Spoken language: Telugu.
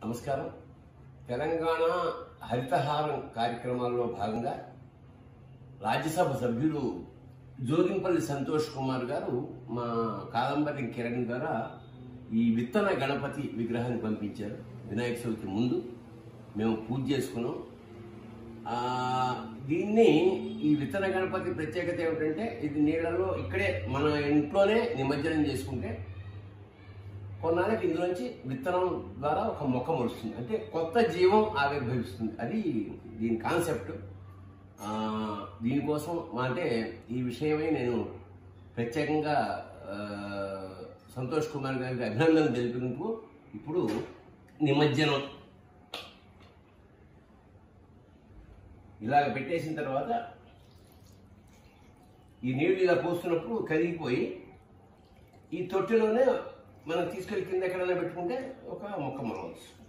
నమస్కారం తెలంగాణ హరితహారం కార్యక్రమాల్లో భాగంగా రాజ్యసభ సభ్యులు జోగింపల్లి సంతోష్ కుమార్ గారు మా కాదంబరి కిరణ్ ద్వారా ఈ విత్తన గణపతి విగ్రహాన్ని పంపించారు వినాయక చవితి ముందు మేము పూజ చేసుకున్నాం ఆ, దీన్ని ఈ విత్తన గణపతి ప్రత్యేకత ఏమిటంటే ఇది నీళ్ళలో ఇక్కడే మన ఇంట్లోనే నిమజ్జనం చేసుకుంటే కొన్నాళ్ళకి ఇందులోంచి విత్తనం ద్వారా ఒక మొక్క మొలుస్తుంది అంటే కొత్త జీవం ఆవిర్భవిస్తుంది అది దీని కాన్సెప్ట్ ఆ, దీనికోసం అంటే ఈ విషయమై నేను ప్రత్యేకంగా ఆ, సంతోష్ కుమార్ గారికి అభినందనలు తెలిపినందుకు ఇప్పుడు నిమజ్జనం ఇలాగ పెట్టేసిన తర్వాత ఈ నీళ్లు ఇలా పోస్తున్నప్పుడు కరిగిపోయి ఈ తొట్టెలోనే మనం తీసుకెళ్లి కింద ఎక్కడైనా పెట్టుకుంటే ఒక మొక్క మొలవచ్చు